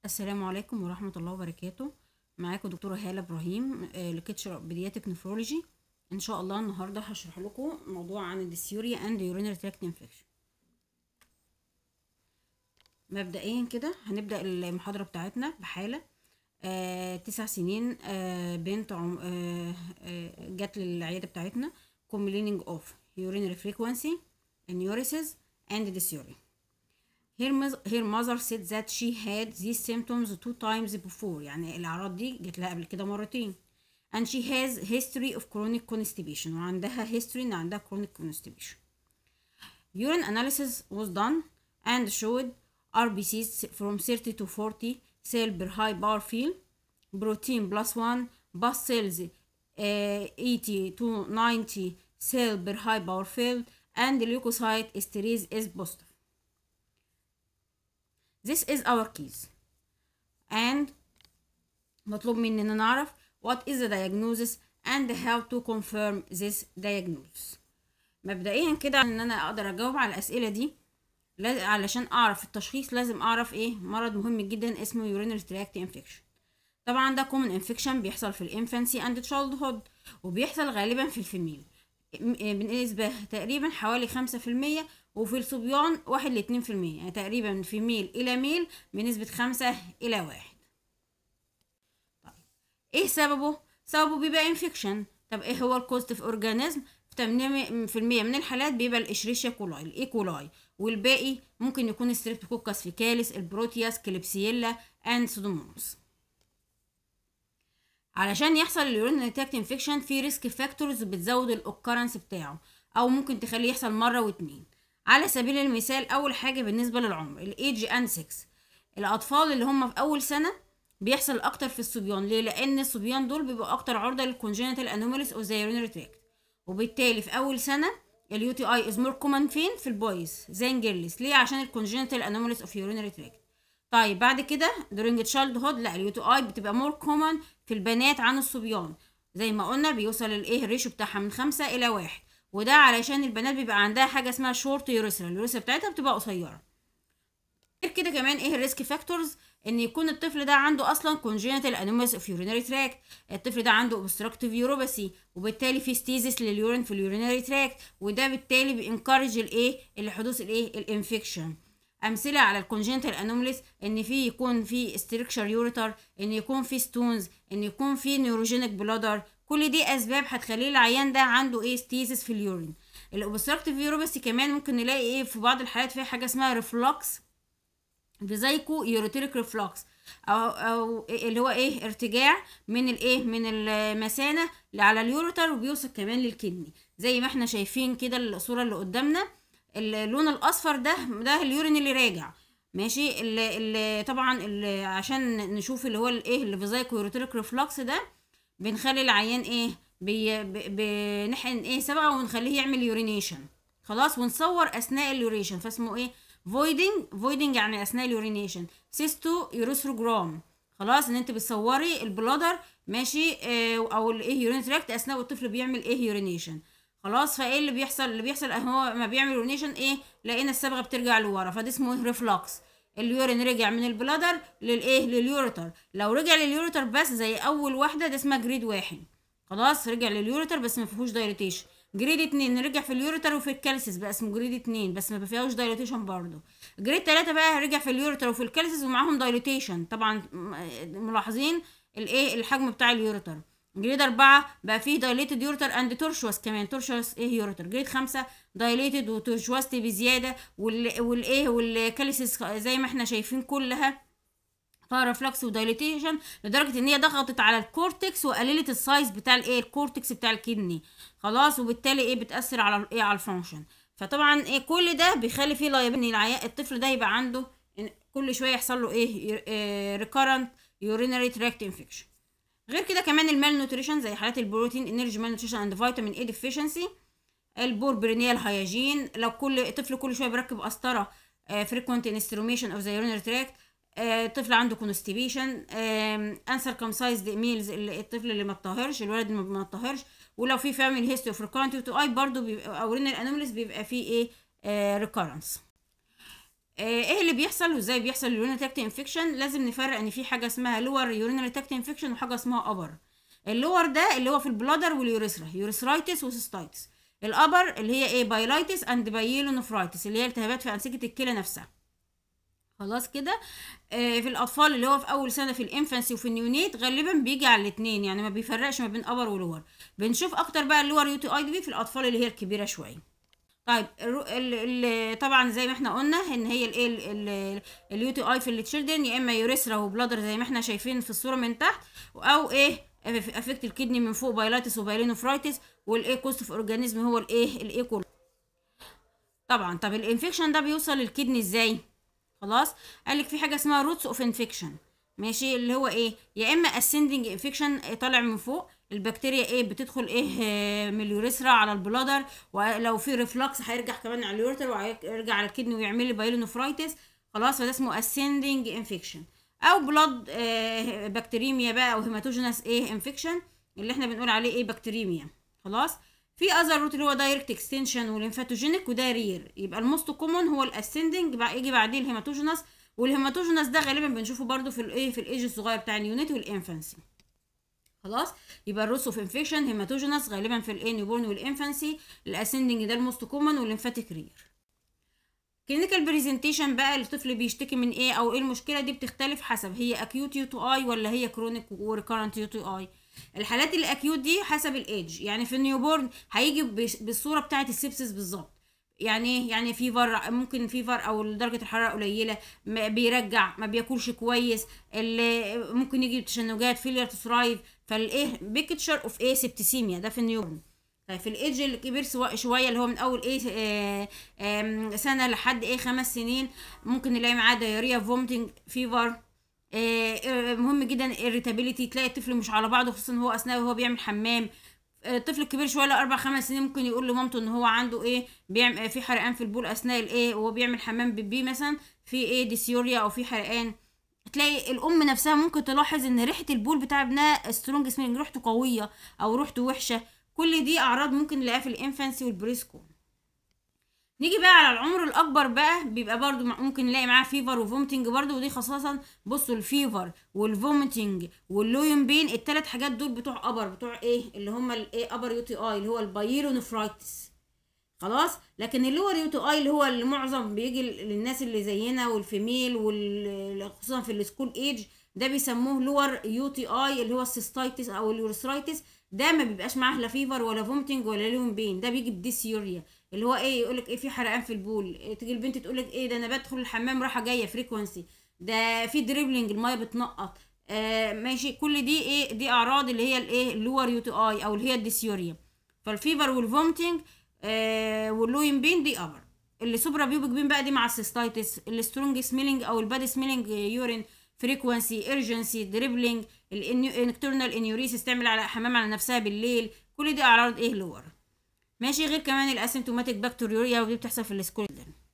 السلام عليكم ورحمة الله وبركاته معاكم دكتورة هالة إبراهيم لكتشر بيدياتيك نفرولوجي إن شاء الله النهاردة هشرح لكم موضوع عن الديسيوريا أند يورينري تراكت انفكشن مبدئيا كده هنبدأ المحاضرة بتاعتنا بحالة آه تسع سنين آه بنت عم آه آه جت للعيادة بتاعتنا complaining of urinary frequency enuresis and dysuria her, mother- her mother said that she had these symptoms two times before يعني الأعراض دي جت لها قبل كده مرتين and she has history of chronic constipation وعندها history إن عندها chronic constipation urine analysis was done and showed RBCs from 30 to 40 cell per high power field protein plus 1 bus cells uh, 80 to 90 cell per high power field and leukocyte esterase is positive This is our case and مطلوب مننا نعرف what is the diagnosis and how to confirm this diagnosis مبدئيا كده ان انا اقدر اجاوب على الاسئله دي لاز- علشان اعرف التشخيص لازم اعرف ايه مرض مهم جدا اسمه urinary tract infection طبعا ده common infection بيحصل في الانفانسي and childhood وبيحصل غالبا في الفيميل م- بنسبة تقريبا حوالي خمسة في المية وفي الصبيان واحد لاتنين في المية يعني تقريبا في ميل إلى ميل بنسبة خمسة إلى واحد طيب ايه سببه؟ سببه بيبقى انفكشن طب ايه هو الكوزتيف اورجانيزم؟ في المية من الحالات بيبقى الاشريشيا كولاي الاي كولاي والباقي ممكن يكون ستريبتوكوكس فيكاليس البروتياس كليبسيلا اند سودوموناس علشان يحصل اليورين تراكت انفكشن في ريسك فاكتورز بتزود الاوكرنس بتاعه او ممكن تخليه يحصل مره واتنين على سبيل المثال اول حاجه بالنسبه للعمر الايدج اند 6 الاطفال اللي هم في اول سنه بيحصل اكتر في الصبيان ليه لان الصبيان دول بيبقوا اكتر عرضه للكونجنتال انوماليز او زي يورينري تراكت وبالتالي في اول سنه اليو تي اي از مور كومن فين في البويز زي جيرلس ليه عشان الكونجنتال انوماليز اوف يورينري تراكت طيب بعد كده during childhood لا اليو تي اي بتبقى مور كومن في البنات عن الصبيان زي ما قلنا بيوصل الايه الريشيو بتاعها من خمسة الى واحد وده علشان البنات بيبقى عندها حاجه اسمها شورت يوريثرا اليوريثرا بتاعتها بتبقى قصيره غير كده كمان ايه الريسك فاكتورز ان يكون الطفل ده عنده اصلا congenital anomalies of urinary tract الطفل ده عنده obstructive uropathy وبالتالي في ستيزيس لليورين في اليورينري تراكت وده بالتالي بينكرج الايه اللي حدوث الايه الانفكشن امثله على الكونجنتال انوماليز ان في يكون في ستركشر يوريتر ان يكون في ستونز ان يكون في نيوروجينيك بلادر كل دي اسباب هتخلي العيان ده عنده ايه ستيزيس في اليورين الاوبستراكتيف يوروباثي كمان ممكن نلاقي ايه في بعض الحالات فيها حاجه اسمها ريفلوكس فيزايكو يوروتيريك ريفلوكس او او اللي هو ايه ارتجاع من الايه من المثانه اللي على اليوروتر وبيوصل كمان للكدني زي ما احنا شايفين كده الصوره اللي قدامنا اللون الاصفر ده ده اليورين اللي راجع ماشي اللي اللي طبعا اللي عشان نشوف اللي هو الايه اللي فيزايكو يوروتيريك ريفلوكس ده بنخلي العيان ايه بي ب- بنحقن ايه سبعه ونخليه يعمل يورينيشن خلاص ونصور اثناء اليوريشن فاسمه ايه فويدنج فويدنج يعني اثناء اليورينيشن سيستو يوروثروجرام خلاص ان انت بتصوري البلادر ماشي آه او الايه يورين تراكت اثناء الطفل بيعمل ايه يورينيشن خلاص فايه اللي بيحصل اللي بيحصل هو ما بيعمل يورينيشن ايه لقينا الصبغه بترجع لورا فده اسمه ريفلكس اليورين رجع من البلادر للايه لليوريتر لو رجع لليوريتر بس زي اول واحده ده اسمها جريد واحد خلاص رجع لليوريتر بس ما فيهوش دايليتيشن جريد اتنين رجع في اليوريتر وفي الكالسيس بقى اسمه جريد اتنين بس ما فيهوش دايليتيشن برضه جريد تلاتة بقى رجع في اليوريتر وفي الكالسيس ومعاهم دايليتيشن طبعا م- ملاحظين الايه الحجم بتاع اليوريتر جريد أربعة بقى فيه دايليتد يوريتر اند تورشوس كمان تورشوس ايه يوريتر جريد خمسة دايليتد وتورشوستي بزيادة وال والايه والكالسيس زي ما احنا شايفين كلها فيها ريفلكس ودايليتيشن لدرجه ان هي ضغطت على الكورتكس وقللت السايز بتاع الايه الكورتكس بتاع الكدني خلاص وبالتالي ايه بتاثر على الايه على الفانكشن فطبعا ايه كل ده بيخلي فيه لايب ان العيان الطفل ده يبقى عنده إن كل شويه يحصل له ايه ريكارنت يورينري تراكت انفكشن غير كده كمان المال نوتريشن زي حالات البروتين انرجي مال نوتريشن اند فيتامين اي ديفيشنسي البور برينيال هياجين لو كل طفل كل شويه بيركب قسطره فريكوينت انستروميشن او زي يورينري تراكت آه، طفل عنده كونستيبيشن انسر كامسايزد ميلز الطفل اللي ما اتطهرش الولد اللي ما اتطهرش ولو في فاميلي هيستوري اوف ريكارنت تو اي برضه بيبقى او رينال انوماليز بيبقى فيه ايه ريكارنس ايه اللي بيحصل وازاي بيحصل اليورينري تراكت انفكشن لازم نفرق ان في حاجه اسمها لور يورينري تراكت انفكشن وحاجه اسمها ابر اللور ده اللي هو في البلادر واليوريثرا يوريثرايتس وسيستايتس الابر اللي هي ايه بايلايتس اند بايلونفرايتس اللي هي التهابات في انسجه الكلى نفسها خلاص كده آه في الاطفال اللي هو في اول سنه في الانفانسي وفي النيونيت غالبا بيجي على الاثنين يعني ما بيفرقش ما بين ابر ولور بنشوف اكتر بقى اللور يو تي اي دي في الاطفال اللي هي الكبيره شويه طيب الرو... ال... ال... طبعا زي ما احنا قلنا ان هي الايه اليو تي اي في التشيلدرن يا اما يوريثرا وبلادر زي ما احنا شايفين في الصوره من تحت او ايه افكت الكدني من فوق بايلاتس وبايلينوفرايتس والايه كوست اوف اورجانيزم هو الايه الايه كله طبعا طب الانفكشن ده بيوصل للكدني ازاي خلاص قال لك في حاجه اسمها روتس اوف انفكشن ماشي اللي هو ايه يا اما اسندنج انفكشن طالع من فوق البكتيريا ايه بتدخل ايه من اليوريثرا على البلادر ولو في ريفلكس هيرجع كمان على اليوريثرا وهيرجع على الكدني ويعمل لي بايلونفرايتس خلاص فده اسمه اسندنج انفكشن او بلاد آه بكتيريميا بقى او هيماتوجينس ايه انفكشن اللي احنا بنقول عليه ايه بكتيريميا خلاص في اذر روت اللي هو دايركت اكستنشن والليمفاتوجينيك وده رير يبقى الموست كومون هو الاسندنج يجي بعديه الهيماتوجينس والهيماتوجينس ده غالبا بنشوفه برده في الايه في الايج الصغير بتاع اليونيت والانفانسي خلاص يبقى الروس اوف انفكشن هيماتوجينس غالبا في الايه نيوبورن والانفانسي الاسندنج ده الموست كومون والليمفاتيك رير كلينيكال بريزنتيشن بقى الطفل بيشتكي من ايه او ايه المشكله دي بتختلف حسب هي اكيوت يو تو اي ولا هي كرونيك وريكارنت يو تو اي الحالات الاكيوت دي حسب الايدج يعني في النيوبورن هيجي بالصوره بتاعه السبسس بالظبط يعني ايه يعني فيفر ممكن فيفر او درجه الحراره قليله بيرجع ما بياكلش كويس اللي ممكن يجي بتشنجات فيلير تو ثرايف فالايه بيكتشر اوف ايه سبتسيميا ده في النيوبورن طيب في الايدج الكبير شويه اللي هو من اول ايه آه آه سنه لحد ايه خمس سنين ممكن نلاقي معاه دايريا فومتنج فيفر آه مهم جدا irritability تلاقي الطفل مش على بعضه خصوصا هو اثناء وهو بيعمل حمام الطفل الكبير شويه لاربع خمس سنين ممكن يقول لمامته ان هو عنده ايه بيعمل في حرقان في البول اثناء الايه وهو بيعمل حمام بيبي مثلا في ايه ديسيوريا او في حرقان تلاقي الام نفسها ممكن تلاحظ ان ريحه البول بتاع ابنها سترونج سميلنج ريحته قويه او ريحته وحشه كل دي اعراض ممكن نلاقيها في الانفانسي والبريسكو نيجي بقى على العمر الاكبر بقى بيبقى برضو ممكن نلاقي معاه فيفر وفومتنج برضو ودي خاصه بصوا الفيفر والفومتنج واللوين بين الثلاث حاجات دول بتوع ابر بتوع ايه اللي هم الايه ابر يو تي اي اللي هو البايلونفرايتس خلاص لكن اللور يو تي اي اللي هو اللي معظم بيجي للناس اللي زينا والفيميل وخصوصا في السكول ايج ده بيسموه لور يو تي اي اللي هو السيستايتس او اليوريثرايتس ده ما بيبقاش معاه لا فيفر ولا فومتنج ولا لون بين ده بيجي بديسيوريا اللي هو ايه يقول لك ايه في حرقان في البول إيه تيجي البنت تقول لك ايه ده انا بدخل الحمام رايحه جايه فريكونسي ده في دريبلينج الميه بتنقط آه ماشي كل دي ايه دي اعراض اللي هي الايه اللور يو تي اي او اللي هي الديسيوريا فالفيفر والفومتنج آه واللوين بين دي ابر اللي سوبرا بيوبك بين بقى دي مع السيستايتس السترونج سميلنج او الباد سميلنج يورين فريكوانسي ارجنسي دريبلينج الانكترنال انيوريسيس تعمل على حمام على نفسها بالليل كل دي اعراض ايه لور ماشي غير كمان الاسيمتوماتيك بكتيريوريا ودي بتحصل في السكول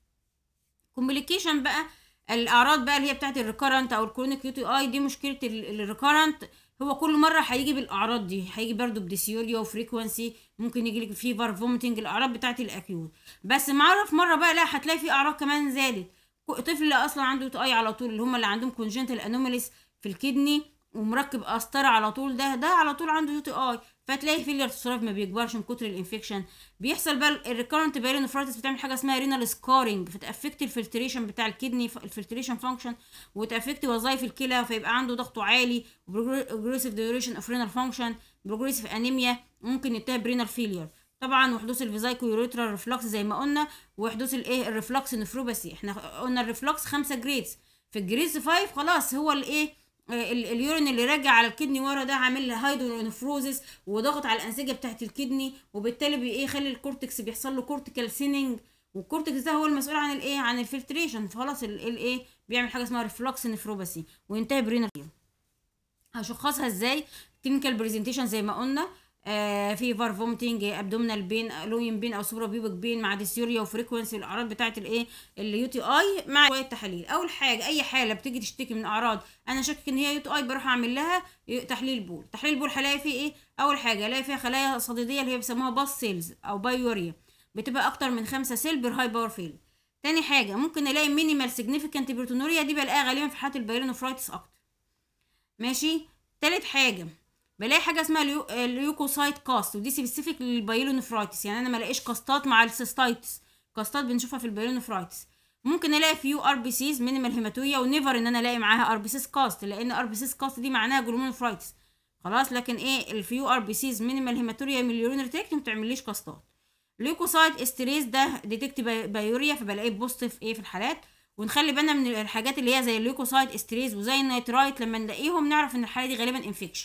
كومبليكيشن بقى الاعراض بقى اللي هي بتاعت الريكارنت او الكرونيك يو تي اي دي مشكله الريكارنت هو كل مره هيجي بالاعراض دي هيجي برده بديسيوريا وفريكوانسي ممكن يجي لك فيفر فومتنج الاعراض بتاعت الاكيوت بس معرف مره بقى لا هتلاقي في اعراض كمان زادت طفل اصلا عنده تي اي على طول اللي هم اللي عندهم كونجنتال انوماليز في الكدني ومركب قسطره على طول ده ده على طول عنده يو تي اي فتلاقي فيلير تصرف ما بيكبرش من كتر الانفكشن بيحصل بقى الريكارنت بايلونفرايتس بتعمل حاجه اسمها رينال سكارنج فتافكت الفلتريشن بتاع الكدني الفلتريشن فانكشن وتافكت وظائف الكلى فيبقى عنده ضغطه عالي بروجريسيف ديوريشن اوف رينال فانكشن بروجريسيف انيميا ممكن ينتهي برينال فيلير طبعا وحدوث الفيزايكو يوريترال ريفلكس زي ما قلنا وحدوث الايه الريفلكس نفروباسي احنا قلنا الريفلكس خمسة جريدز في الجريدز 5 خلاص هو الايه اليورين اللي راجع على الكدني ورا ده عامل له هايدرونفروزس وضغط على الانسجه بتاعت الكدني وبالتالي بي ايه يخلي الكورتكس بيحصل له كورتيكال سيننج والكورتكس ده هو المسؤول عن الايه عن الفلتريشن فخلاص الايه بيعمل حاجه اسمها ريفلكس نفروباسي وينتهي برينال هشخصها ازاي كلينيكال بريزنتيشن زي ما قلنا آه فيفر فومتنج ابدومينال بين لوين بين او سوبرا بيبك بين مع ديسيوريا وفريكونسي الاعراض بتاعه الايه اليو تي اي مع شويه تحاليل اول حاجه اي حاله بتيجي تشتكي من اعراض انا شاكك ان هي يو تي اي بروح اعمل لها تحليل بول تحليل بول هلاقي فيه ايه اول حاجه الاقي فيها خلايا صديديه اللي هي بيسموها باس سيلز او بايوريا بتبقى اكتر من خمسة سيل بير هاي باور فيلد تاني حاجه ممكن الاقي مينيمال سيجنيفيكانت بروتونوريا دي بلاقيها غالبا في حالة البايلونفرايتس اكتر ماشي تالت حاجه بلاقي حاجه اسمها اليو... اليوكوسايت كاست ودي سبيسيفيك للبايلونفرايتس يعني انا ما الاقيش كاستات مع السيستايتس كاستات بنشوفها في البايلونفرايتس ممكن الاقي فيو ار بي سيز مينيمال هيماتويا ونيفر ان انا الاقي معاها ار بي سيز كاست لان ار بي سيز كاست دي معناها جلومونفرايتس خلاص لكن ايه الفيو ار بي سيز مينيمال هيماتوريا من اليورينري تراكت ما بتعمليش كاستات ليوكوسايت استريس ده ديتكت بايوريا فبلاقيه بوزيتيف ايه في الحالات ونخلي بالنا من الحاجات اللي هي زي الليوكوسايت استريس وزي النيترايت لما نلاقيهم نعرف ان الحاله دي غالبا انفكشن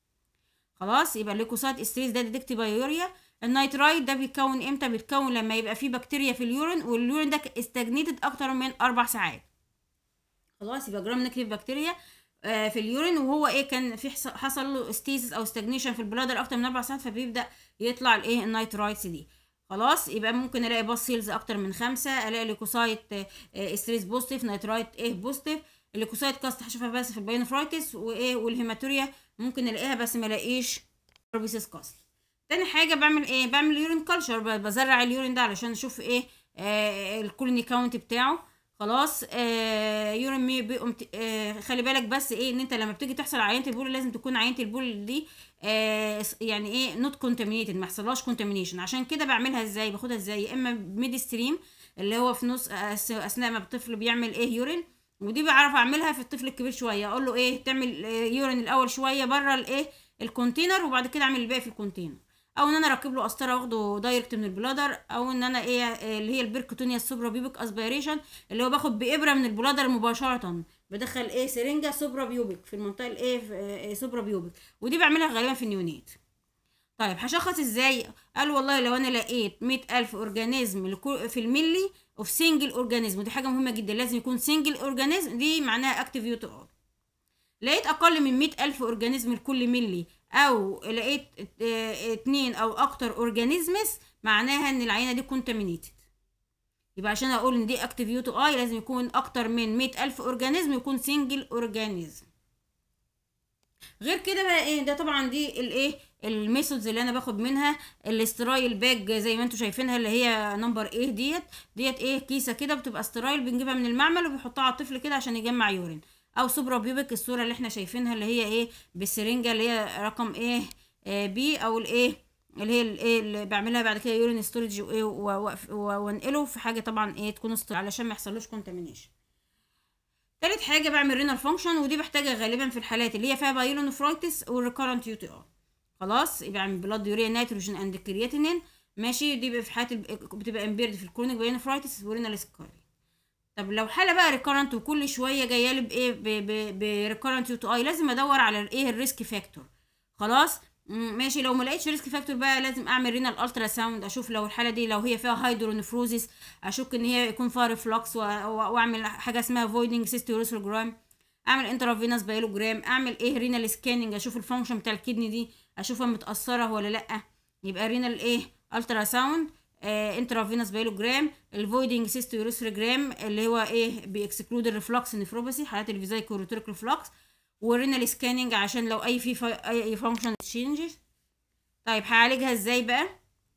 خلاص يبقى الليوكوسايت استريس ده ديتكت بايوريا النيترايت ده بيتكون امتى بيتكون لما يبقى فيه بكتيريا في اليورين واليورين ده استجنيتد اكتر من اربع ساعات خلاص يبقى جرام نيجاتيف بكتيريا آه في اليورين وهو ايه كان في حصل له ستيزس او ستاجنيشن في البلادر اكتر من اربع ساعات فبيبدا يطلع الايه النيترايتس دي خلاص يبقى ممكن الاقي باص سيلز اكتر من خمسة الاقي ليكوسايت استريس بوزيتيف نيترايت ايه بوزيتيف الليكوسايت كاست هشوفها بس في الباينفرايتس وايه والهيماتوريا ممكن الاقيها بس ما الاقيش روبيسيس كاست تاني حاجه بعمل ايه بعمل يورين كلتشر بزرع اليورين ده علشان اشوف ايه آه الكولوني كاونت بتاعه خلاص آه يورين مي بيقوم آه خلي بالك بس ايه ان انت لما بتيجي تحصل على عينه البول لازم تكون عينه البول دي آه يعني ايه نوت كونتامينيتد ما يحصلهاش كونتامينيشن عشان كده بعملها ازاي باخدها ازاي يا اما ميد ستريم اللي هو في نص اثناء ما الطفل بيعمل ايه يورين ودي بعرف اعملها في الطفل الكبير شويه اقول له ايه تعمل يورين الاول شويه بره الايه الكونتينر وبعد كده اعمل الباقي في الكونتينر او ان انا اركب له قسطره واخده دايركت من البلادر او ان انا ايه اللي هي البركتونيا السوبرا بيوبيك اسبيريشن اللي هو باخد بابره من البلادر مباشره بدخل ايه سرنجه سوبرا بيوبيك في المنطقه الايه إيه سوبرا بيوبيك ودي بعملها غالبا في النيونيت طيب هشخص ازاي قال والله لو انا لقيت مئة الف اورجانيزم في الملي اوف سنجل اورجانيزم ودي حاجه مهمه جدا لازم يكون سنجل اورجانيزم دي معناها اكتيف يو تو ار لقيت اقل من مئة الف اورجانيزم لكل ملي او لقيت اتنين او اكتر اورجانيزمز معناها ان العينه دي كونتامينيتد يبقى عشان اقول ان دي اكتيف يو تو اي لازم يكون اكتر من مئة الف اورجانيزم يكون سنجل اورجانيزم غير كده بقى ايه ده طبعا دي الايه الميثودز اللي انا باخد منها الاسترايل باج زي ما انتم شايفينها اللي هي نمبر ايه ديت ديت ايه كيسه كده بتبقى استرايل بنجيبها من المعمل وبيحطها على الطفل كده عشان يجمع يورين او سوبرا بيوبك الصوره اللي احنا شايفينها اللي هي ايه بالسرنجه اللي هي رقم ايه آه بي او الايه اللي هي الايه اللي بعملها بعد كده يورين ستورج وايه وانقله في حاجه طبعا ايه تكون استر علشان ما يحصلوش كونتامينيشن تالت حاجه بعمل رينال فانكشن ودي بحتاجها غالبا في الحالات اللي هي فيها بايلونفرايتس والريكارنت يو تي ار خلاص يبقى بعمل بلاد يوريا نيتروجين اند كرياتينين ماشي دي في حالات بتبقى امبيرد في الكرونيك بايلونفرايتس ورينال سكاري طب لو حاله بقى ريكارنت وكل شويه جايه لي بايه بريكارنت يو تو اي لازم ادور على الايه الريسك فاكتور خلاص ماشي لو ما لقيتش ريسك فاكتور بقى لازم اعمل رينال الترا ساوند اشوف لو الحاله دي لو هي فيها هايدرونفروزيس اشك ان هي يكون فيها ريفلكس واعمل حاجه اسمها فويدنج سيستيروسوجرام اعمل انترافينوس بايلوجرام اعمل ايه رينال سكاننج اشوف الفانكشن بتاع الكدني دي اشوفها متاثره ولا لا يبقى رينال ايه الترا ساوند آه انترافينوس بايلوجرام الفويدنج سيستويروسوجرام اللي هو ايه بيكسكلود الريفلكس نفروباثي حالات الفيزاي كوروتوريك ريفلكس ورينال سكاننج عشان لو اي في اي فانكشن تشينجز طيب هعالجها ازاي بقى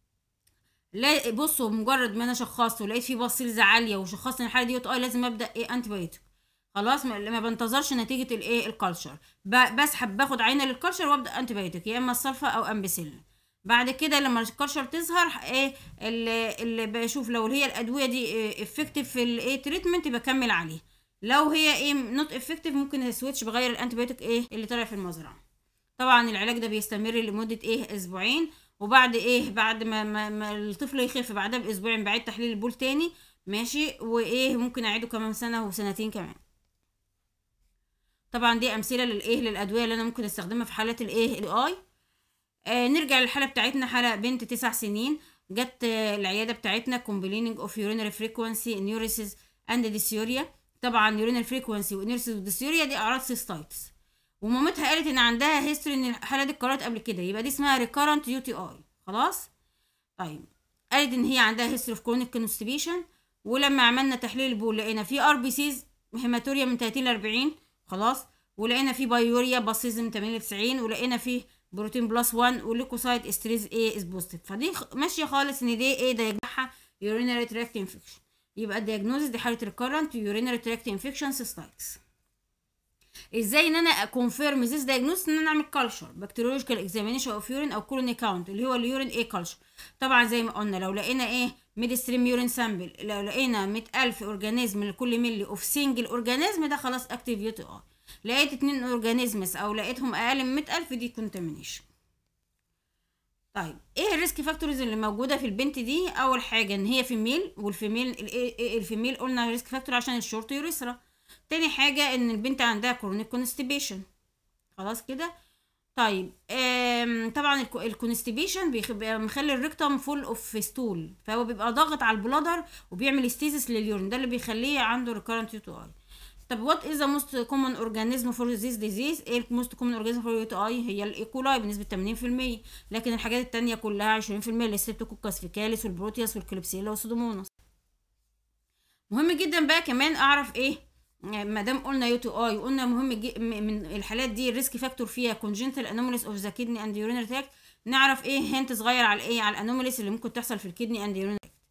لا بصوا مجرد ما انا شخصت ولقيت في باسيلز عاليه وشخصت ان الحاله دي اي لازم ابدا ايه انتي بايوتيك خلاص ما بنتظرش نتيجه الايه الكالتشر بسحب باخد عينه للكالتشر وابدا انتي بايوتيك يا اما الصلفه او امبيسيلين بعد كده لما الكالتشر تظهر ايه اللي, اللي بشوف لو هي الادويه دي افكتيف في الايه تريتمنت بكمل عليه لو هي ايه نوت افكتيف ممكن اسويتش بغير الانتيبيوتيك ايه اللي طالع في المزرعه طبعا العلاج ده بيستمر لمده ايه اسبوعين وبعد ايه بعد ما, ما, ما الطفل يخف بعدها باسبوعين بعيد تحليل البول تاني ماشي وايه ممكن اعيده كمان سنه وسنتين كمان طبعا دي امثله للايه للادويه اللي انا ممكن استخدمها في حالات الايه الاي آه نرجع للحاله بتاعتنا حاله بنت تسع سنين جت آه العياده بتاعتنا كومبليننج اوف يورينري فريكوانسي نيوريسيس اند ديسيوريا طبعا يورينال فريكوانسي ونيرسيس وديسيوريا دي اعراض سيستايتس ومامتها قالت ان عندها هيستوري ان الحاله دي اتكررت قبل كده يبقى دي اسمها ريكارنت يو تي اي خلاص طيب قالت ان هي عندها هيستوري اوف كرونيك كونستيبيشن ولما عملنا تحليل البول لقينا في ار بي سيز هيماتوريا من 30 ل 40 خلاص ولقينا في بايوريا باسيزم من 80 ل 90 ولقينا في بروتين بلس 1 وليكوسايت استريز ايه از بوزيتيف فدي ماشيه خالص ان دي ايه ده يجمعها يورينري تراكت انفكشن يبقى الدياجنوزس دي حاله recurrent urinary tract infection cystitis ازاي ان انا اكونفيرم ذيس دايجنوز ان انا اعمل كلشر بكتيريولوجيكال اكزامينيشن اوف يورين او كولوني كاونت اللي هو اليورين ايه كلشر طبعا زي ما قلنا لو لقينا ايه ميد ستريم يورين سامبل لو لقينا 100000 اورجانيزم لكل ملي اوف سنجل اورجانيزم ده خلاص اكتيف يو تي اي لقيت اتنين اورجانيزمز او لقيتهم اقل من 100000 دي كونتامينيشن طيب ايه الريسك فاكتورز اللي موجوده في البنت دي اول حاجه ان هي فيميل والفيميل الفيميل قلنا ريسك فاكتور عشان الشورت يوريثرا تاني حاجة ان البنت عندها كرونيك كونستيبيشن خلاص كده طيب طبعا الكونستيبيشن بيبقى مخلي الريكتوم فول اوف ستول فهو بيبقى ضاغط على البلادر وبيعمل ستيزس لليورين ده اللي بيخليه عنده ريكارنت يو اي طب وات از ذا موست كومن اورجانيزم فور ذيس ديزيز ايه الموست كومن اورجانيزم فور يو اي هي الايكولاي بنسبه 80% لكن الحاجات التانية كلها 20% الستوكوكاس فيكاليس والبروتياس والكليبسيلا والسودوموناس مهم جدا بقى كمان اعرف ايه ما دام قلنا يو تي اي وقلنا مهم جي من الحالات دي الريسك فاكتور فيها كونجنتال انوماليز اوف ذا كدني اند يورينري تراكت نعرف ايه هنت صغير على ايه على الانوماليز اللي ممكن تحصل في الكدني اند يورينري تراكت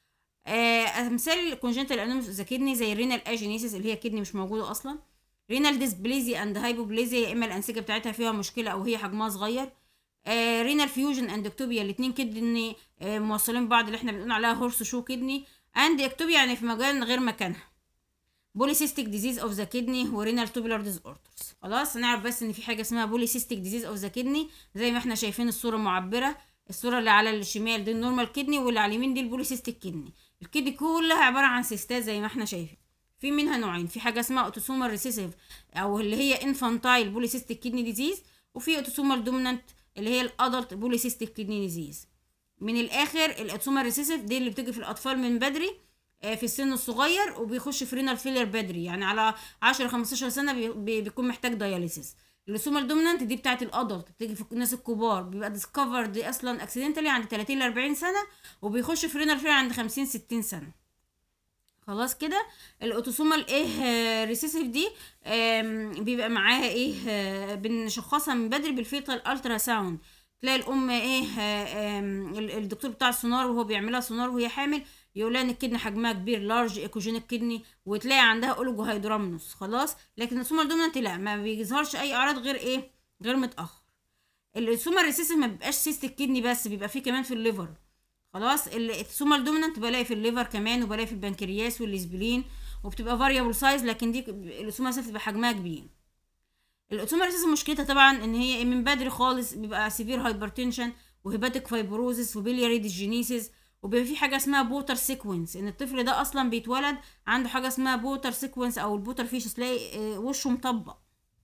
امثال الكونجنتال انوماليز اوف ذا كدني زي الرينال اجينيسيس اللي هي كدني مش موجوده اصلا رينال ديسبليزيا اند هايبوبليزيا يا اما الانسجه بتاعتها فيها مشكله او هي حجمها صغير آه رينال فيوجن اند اكتوبيا الاثنين كدني آه موصلين بعض اللي احنا بنقول عليها هورس شو كدني اند اكتوبيا يعني في مكان غير مكانها بوليسيستيك ديزيز اوف ذا كدني ورينال توبولار ديز اوردرز خلاص نعرف بس ان في حاجه اسمها بوليسيستيك ديزيز اوف ذا كدني زي ما احنا شايفين الصوره معبره الصوره اللي على الشمال دي النورمال كدني واللي على اليمين دي البوليسيستيك كدني الكدني كلها عباره عن سيستات زي ما احنا شايفين في منها نوعين في حاجه اسمها اوتوسومال ريسيسيف او اللي هي انفانتايل بوليسيستيك كدني ديزيز وفي اوتوسومال دومينانت اللي هي الادلت بوليسيستيك كدني ديزيز من الاخر الاوتوسومال ريسيسيف دي اللي بتيجي في الاطفال من بدري في السن الصغير وبيخش في رينال فيلر بدري يعني على 10 15 سنه بي بيكون محتاج دياليسيس اللوسوما الدومينانت دي بتاعت الادلت بتيجي في الناس الكبار بيبقى ديسكفرد اصلا اكسيدنتالي عند 30 ل 40 سنه وبيخش في رينال فيلر عند 50 60 سنه خلاص كده الاوتوسومال ايه ريسيسيف دي بيبقى معاها ايه بنشخصها من بدري بالفيتال الترا ساوند تلاقي الام ايه الدكتور بتاع السونار وهو بيعملها سونار وهي حامل يقول لها ان الكدني حجمها كبير لارج ايكوجينيك كدني وتلاقي عندها اولوجو هيدرامنوس خلاص لكن السوما الدومينانت لا ما بيظهرش اي اعراض غير ايه غير متاخر السوما الريسيسيف ما بيبقاش سيست الكدني بس بيبقى فيه كمان في الليفر خلاص السوما الدومينانت بلاقي في الليفر كمان وبلاقي في البنكرياس والاسبلين وبتبقى فاريبل سايز لكن دي السوما الريسيسيف بيبقى حجمها كبير الاسوما الريسيسيف مشكلتها طبعا ان هي من بدري خالص بيبقى سيفير هايبرتنشن وهيباتيك فايبروزس وبيلياري ديجينيسيس وبيبقى في حاجه اسمها بوتر سيكونس ان الطفل ده اصلا بيتولد عنده حاجه اسمها بوتر سيكونس او البوتر فيش تلاقي وشه مطبق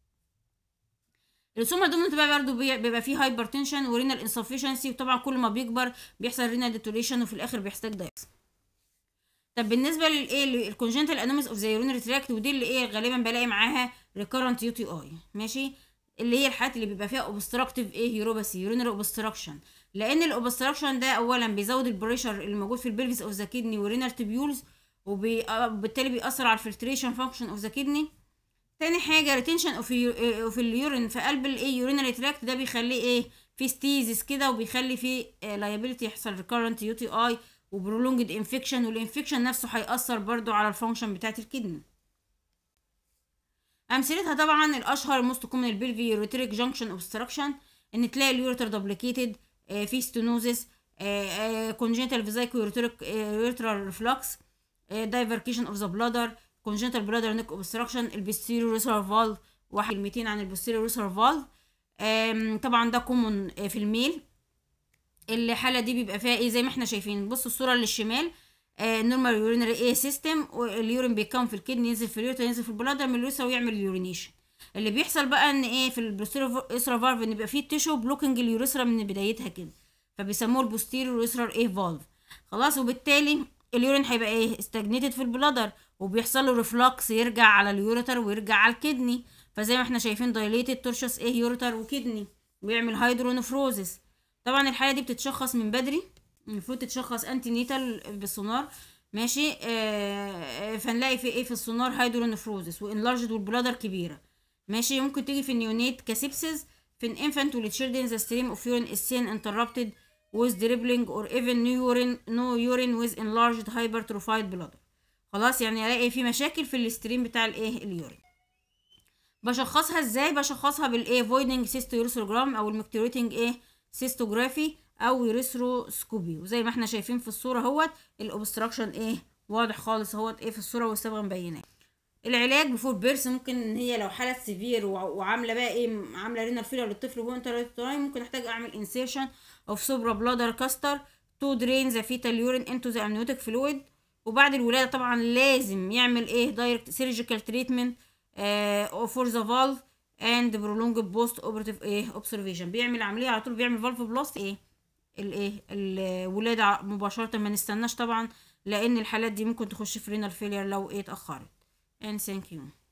السوما الدومينانت بقى برضه بيبقى فيه هايبرتنشن ورينال انسفشنسي وطبعا كل ما بيكبر بيحصل رينال ديتوريشن وفي الاخر بيحتاج دايلس طب بالنسبه للايه الكونجنتال انوميس اوف ذا يورينري تراكت ودي اللي ايه غالبا بلاقي معاها ريكورنت يو تي اي ماشي اللي هي الحالات اللي بيبقى فيها اوبستراكتيف ايه يوروباسي يورينري اوبستراكشن لان الاوبستراكشن ده اولا بيزود البريشر اللي موجود في البلفيس اوف ذا كدني ورينال تيبيولز وبالتالي بيأثر على الفلتريشن فانكشن اوف ذا كدني تاني حاجه ريتنشن اوف اوف اليورين في قلب الايه يورينري تراكت ده بيخليه ايه في ستيزس كده وبيخلي في لايبيليتي يحصل ريكورنت يو تي اي وبرولونجد انفكشن والانفكشن نفسه هيأثر برضو على الفانكشن بتاعت الكدني امثلتها طبعا الاشهر موست كومن البلفي يوريتريك جانكشن اوبستراكشن ان تلاقي اليوريتر دوبليكيتد في ستينوزس كونجنتال فيزايكو يوريترال ريفلكس دايفركيشن اوف ذا بلادر كونجنتال بلادر نيك اوبستراكشن البستيريو ريسر فالف واحد كلمتين عن البستيريو ريسر فالف طبعا ده كومون في الميل الحاله دي بيبقى فيها ايه زي ما احنا شايفين بصوا الصوره اللي الشمال نورمال يورينري ايه سيستم واليورين بيكون في الكدني ينزل في اليوريتر ينزل في البلادر من اليوريثرا ويعمل اليورينيشن اللي بيحصل بقى ان ايه في البوستيريو اسرا فالف ان يبقى فيه تيشو بلوكينج اليوريثرا من بدايتها كده فبيسموه البوستيريو يوريثرال ايه فالف خلاص وبالتالي اليورين هيبقى ايه استجنيتد في البلادر وبيحصل له ريفلكس يرجع على اليوريتر ويرجع على الكدني فزي ما احنا شايفين دايليتد تورشس ايه يوريتر وكدني ويعمل هيدرونفروزس طبعا الحاله دي بتتشخص من بدري المفروض تتشخص انتي نيتال بالسونار ماشي آه فنلاقي في ايه في السونار هيدرونفروزس وانلارجد والبلادر كبيره ماشي ممكن تيجي في النيونيت كسيبسز في الانفانت والتشيلدرن ذا ستريم اوف يورين is seen interrupted with dribbling or even no urine no urine with enlarged hypertrophied bladder خلاص يعني الاقي في مشاكل في الستريم بتاع الايه اليورين بشخصها ازاي بشخصها بالايه فويدنج سيستويرثروجرام او المكتوريتنج ايه سيستوجرافي او يوريثروسكوبي وزي ما احنا شايفين في الصوره اهوت الاوبستراكشن ايه واضح خالص اهوت ايه في الصوره والصبغه مبيناه العلاج بفور بيرس ممكن ان هي لو حاله سيفير وعامله بقى ايه عامله رينال فيلر للطفل وهو انترا ممكن احتاج اعمل انسيرشن اوف سوبرا بلادر كاستر تو درين ذا فيتال يورين انتو ذا امنيوتيك فلويد وبعد الولاده طبعا لازم يعمل ايه دايركت سيرجيكال تريتمنت فور ذا فالف اند برولونج بوست اوبرتيف ايه اوبسرفيشن بيعمل عمليه على طول بيعمل فالف بلاست ايه الايه الولاده مباشره ما نستناش طبعا لان الحالات دي ممكن تخش في رينال فيلير لو ايه اتاخرت and thank you